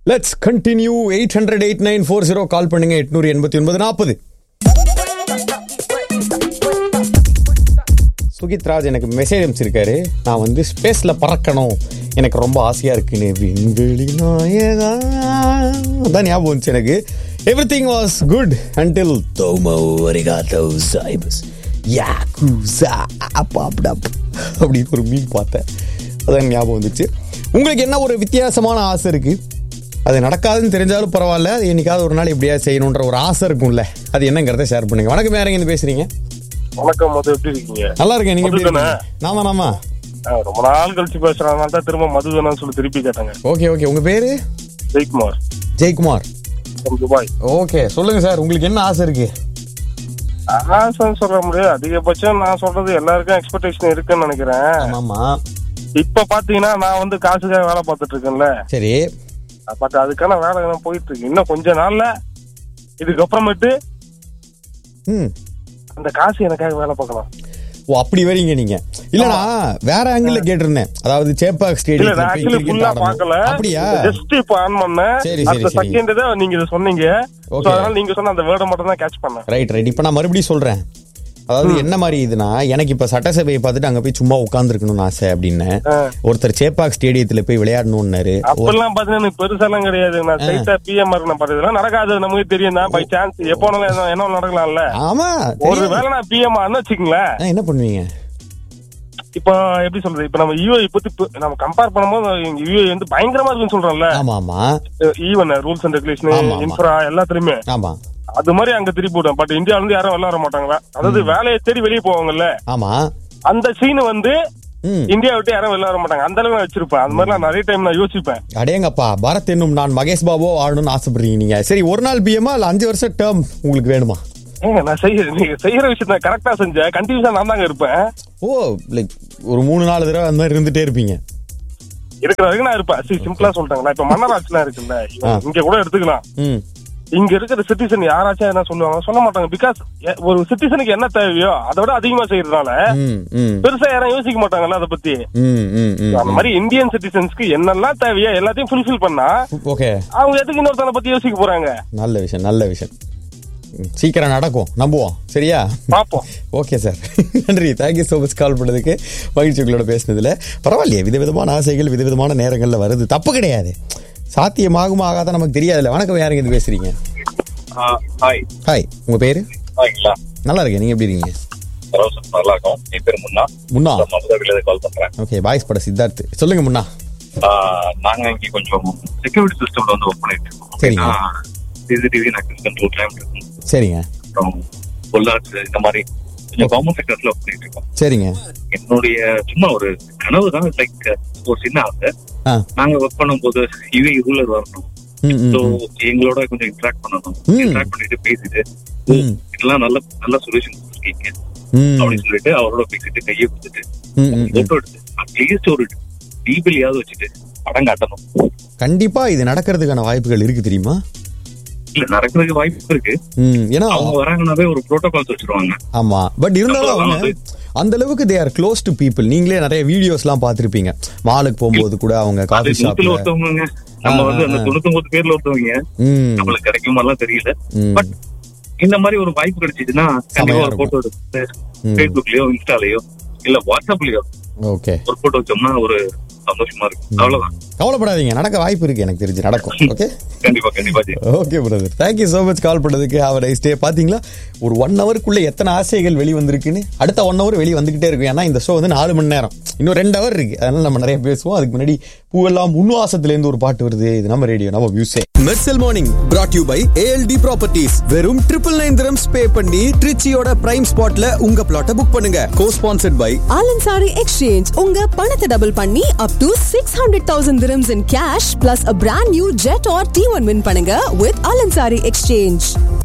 Let's continue eight hundred eight nine four zero call பண்ணுங்க எட்நூறு எண்பத்தி ஒன்பது நாற்பது சுகித் ராஜ் எனக்கு மெசேஜ் அனுப்பிச்சிருக்காரு நான் வந்து ஸ்பேஸ்ல பறக்கணும் எனக்கு ரொம்ப ஆசையா இருக்குன்னு விண்வெளி நாயகா அதான் ஞாபகம் வந்துச்சு எனக்கு everything was good until தோமோ வரிகாத்தோ சாய்பஸ் யாக்குசா அப்பாப்டாப் அப்படின்னு ஒரு மீன் பார்த்தேன் அதான் ஞாபகம் வந்துச்சு உங்களுக்கு என்ன ஒரு வித்தியாசமான ஆசை இருக்கு அது நடக்காதுன்னு தெரிஞ்சாலும் பரவாயில்ல அது என்னைக்காவது ஒரு நாள் எப்படியா செய்யணுன்ற ஒரு ஆசை இருக்கும்ல அது என்னங்கிறத ஷேர் பண்ணுங்க வணக்கம் யாரங்க இருந்து பேசுறீங்க வணக்கம் மது எப்படி இருக்கீங்க நல்லா இருக்கேன் நீங்க எப்படி மது தானே? இருக்கீங்க நாமா நாமா ஆ, ரொம்ப நாள் கழிச்சு பேசுறதுனால தான் திரும்ப மது வேணாம்னு சொல்லி திருப்பி கேட்டாங்க ஓகே ஓகே உங்க பேரு Jayakumar Jayakumar from Dubai okay சொல்லுங்க சார் உங்களுக்கு என்ன ஆசை இருக்கு ஆசைன்னு சொல்ல முடியாது அதிகபட்சம் நான் சொல்றது எல்லாருக்கும் எக்ஸ்பெக்டேஷன் இருக்குன்னு நினைக்கிறேன் ஆமாமா இப்ப பாத்தீங்கன்னா நான் வந்து காசுக்காக வேலை பார்த்துட்டு இருக்கேன்ல சரி பட் அதுக்கான வேலை இன்னும் போயிட்டு இருக்கு இன்னும் கொஞ்ச நாள்ல இதுக்கப்புறமேட்டு ம் அந்த காசு எனக்காக வேலை பார்க்கலாம் ஓ அப்படி வரீங்க நீங்க இல்லனா வேற ஆங்கிள் கேட்டிருந்தேன் அதாவது சேப்பாக் இல்ல நான் ஸ்டேடியம் ஆக்சுவலி ஃபுல்லா பாக்கல அப்படியா ஜஸ்ட் இப்ப ஆன் பண்ணேன் சரி, சரி, அந்த சரி. செகண்ட் தான் நீங்க இதை சொன்னீங்க So, Okay. அதனால நீங்க சொன்ன அந்த வேர்டை மட்டும் தான் கேட்ச் பண்ணேன் ரைட் ரைட் இப்போ நான் மறுபடியும் சொல்றேன் அதாவது என்ன மாதிரி இதுனா எனக்கு இப்ப சட்டசபையை பார்த்துட்டு அங்க போய் சும்மா உட்காந்துருக்கணும்னு ஆசை அப்படின்னு ஆ. ஒருத்தர் சேப்பாக் ஸ்டேடியத்துல போய் விளையாடணும்னாரு அப்பெல்லாம் பாத்தீங்கன்னா எனக்கு பெருசாலாம் கிடையாது நான் ஸ்ட்ரைட்டா பிஎம் நான் பார்த்ததுலாம் நடக்காது நமக்கு தெரியும் தான் பை சான்ஸ் எப்போ வேணாலும் என்ன- என்ன வேணாலும் நடக்கலாம்ல ஆமா ஒரு தெரியும். வேளை நான் பிஎம் ஆனு வச்சுக்கங்களேன் ஆ, என்ன பண்ணுவீங்க இப்போ எப்படி சொல்றது இப்போ நம்ம யூஏ பத்தி பு- நம்ம கம்பேர் பண்ணும்போது யூஏ வந்து பயங்கரமா இருக்குன்னு சொல்றோம்ல ஆமா ஆமா ஈவன் ரூல்ஸ் அண்ட் ஆமா, ரெகுலேஷன் ஆமா. இன்ஃப்ரா எல்லாத்துலயுமே ஆமா அது மாதிரி அங்க திருப்பி விடும் பட் இந்தியால இருந்து யாரும் விளையாட மாட்டாங்க அதாவது வேலையை தேடி வெளியே போவாங்கல்ல ஆமா அந்த சீன் வந்து ம் இந்தியா விட்டு யாரும் விளையாட மாட்டாங்க அந்த அளவுக்கு நான் வச்சிருப்பேன் அந்த மாதிரி நான் நிறைய டைம் நான் யோசிப்பேன் அடேங்கப்பா பரத் என்னும் நான் மகேஷ் பாபு ஆடணும்னு ஆசைப்படுறீங்க நீங்க சரி ஒரு நாள் பிஎம்மா இல்ல அஞ்சு வருஷம் டேர்ம் உங்களுக்கு வேணுமா ஏங்க நான் செய்ய நீங்க செய்யற விஷயத்த கரெக்டா செஞ்சேன் கண்டினியூஸா நான் தாங்க இருப்பேன் ஓ லைக் ஒரு மூணு நாலு தடவை அந்த மாதிரி இருந்துட்டே இருப்பீங்க இருக்கிற வரைக்கும் நான் இருப்பேன் சரி சிம்பிளா சொல்லிட்டாங்களா இப்ப மன்னராட்சிலாம் இருக்குல்ல ஆ. இங்க கூட எடுத்துக்கலாம் ம் இங்க இருக்கிற சிட்டிசன் யாராச்சும் என்ன சொல்லுவாங்க சொல்ல மாட்டாங்க பிகாஸ் ஒரு சிட்டிசனுக்கு என்ன தேவையோ அதை விட அதிகமா செய்யறதுனால ம் ம் பெருசா யாரும் யோசிக்க மாட்டாங்கல்ல அதை பத்தி ம் ம் ம் அந்த மாதிரி இந்தியன் சிட்டிசன்ஸ்க்கு என்னெல்லாம் தேவையோ எல்லாத்தையும் ஃபுல்ஃபில் பண்ணா ஓகே அவங்க எதுக்கு இன்னொருத்தனை பத்தி யோசிக்க போறாங்க நல்ல விஷயம் நல்ல விஷயம் ம், சீக்கிரம் நடக்கும் நம்புவோம் சரியா பாப்போம் ஓகே சார் நன்றி தேங்க்யூ ஸோ மச் கால் பண்ணதுக்கு மகிழ்ச்சி உங்களோட பேசினதுல பரவாயில்லையே விதவிதமான ஆசைகள் விதவிதமான நேரங்களில் வருது தப்பு கிடையாது சாத்தியமாகுமா ஆகாத நமக்கு தெரியாதுல்ல வணக்கம் யாருங்க இது பேசுறீங்க ஹாய் ஹாய் உங்க பேரு ஹாய்ங்களா நல்லா இருக்கேன் நீங்க எப்படி இருக்கீங்க ரோசன் நல்லா இருக்கும் என் பேர் முன்னா முன்னா மதுரையில கால் பண்றேன் ஓகே பாய்ஸ் பட சித்தார்த் சொல்லுங்க முன்னா ஆஹ் நாங்க இங்க கொஞ்சம் செக்யூரிட்டி சிஸ்டம்ல வந்து ஒர்க் பண்ணிட்டு இருக்கோம் சரிங்க. சிசிடிவி அக்சஸ் கண்ட்ரோல் கிளைம் இருக்கும் சரிங்க அப்புறம் பொள்ளாச்சு இந்த மாதிரி கொஞ்சம் கவர்மெண்ட் செக்டர்ஸ்ல ஒர்க் பண்ணிட்டு இருக்கோம் சரிங்க என்னுடைய சும்மா ஒரு கனவு தான் லைக் ஒரு சின்ன ஆசை ஆ நாங்க ஒர்க் பண்ணும்போது யூஏ ரூலர் வரணும் ம் ம் ஸோ ம். எங்களோட கொஞ்சம் இன்ட்ராக்ட் பண்ணணும் ம். இன்ட்ராக்ட் பண்ணிட்டு பேசிட்டு ஓ, ம். இதெல்லாம் நல்ல நல்ல சொல்யூஷன் இருக்கீங்க ம் அப்படின்னு சொல்லிட்டு அவரோட பேசிட்டு கையை கொடுத்துட்டு ம், ம், ம். போட்டோ எடுத்து அட்லீஸ்ட் ஒரு டிபிலியாவது வச்சுட்டு படம் காட்டணும் கண்டிப்பா இது நடக்கிறதுக்கான வாய்ப்புகள் இருக்கு தெரியுமா இல்ல நடக்கிறதுக்கு வாய்ப்பு இருக்கு ம் ஏன்னா அவங்க வராங்கனாவே ஒரு ப்ரோட்டோகால்ஸ் வச்சிருவாங்க ஆமா பட் இருந்தாலும் நம்ம அவங்க வந்து- அந்த அளவுக்கு they are close to people நீங்களே நிறைய வீடியோஸ் எல்லாம் பார்த்திருப்பீங்க மாலுக்கு போகும்போது கூட அவங்க அது காஃபி நூத்துல ஷாப்ல ஒருத்தவங்க நம்ம ஆ, வந்து ஆ, அந்த ஆ. தொண்ணூத்தி பேர்ல ஒருத்தவங்க ம் நம்மளுக்கு கிடைக்குமாலாம் தெரியல ம். பட் இந்த மாதிரி ஒரு வாய்ப்பு கிடைச்சிச்சுன்னா கண்டிப்பா ஒரு இருக்கும். போட்டோ எடுத்து ம். ஃபேஸ்புக்லயோ இன்ஸ்டாலயோ இல்ல வாட்ஸ்அப்லயோ ஓகே ஒரு போட்டோ வச்சோம்னா ஒரு சந்தோஷமா இருக்கும் அவ்வளவுதான் கவலைப்படாதீங்க நடக்க வாய்ப்பு இருக்கு எனக்கு தெரிஞ்சு நடக்கும் ஓகே கண்டிப்பா கண்டிப்பா ji okay brother thank you so much call பண்ணதுக்கு அவர் ஐஸ்டே பாத்தீங்களா ஒரு ஒன் ஹவருக்குள்ள எத்தனை ஆசைகள் வெளி வந்திருக்குன்னு அடுத்த ஒன் ஹவர் வெளியே வந்துகிட்டே இருக்கும் ஏன்னா இந்த ஷோ வந்து நாலு மணி நேரம் இன்னும் ரெண்டு ஹவர் இருக்கு அதனால நம்ம நிறைய பேசுவோம் அதுக்கு முன்னாடி பூவெல்லாம் உன்வாசத்துல இருந்து ஒரு பாட்டு வருது இது நம்ம ரேடியோ நம்ம மியூசே மெர்சல் morning brought you by ALT properties வெறும் ட்ரிபிள் நைன் திரம்ஸ் பே பண்ணி ட்ரிச்சியோட பிரைம் ஸ்பாட்ல உங்க பிளாட்டை புக் பண்ணுங்க co sponsored by Al Ansari exchange உங்க பணத்தை டபுள் பண்ணி up to six hundred thousand dirhams in cash plus a brand new jet R T one win பண்ணுங்க வித் ஆலன்சாரி எக்ஸ்சேஞ்ச்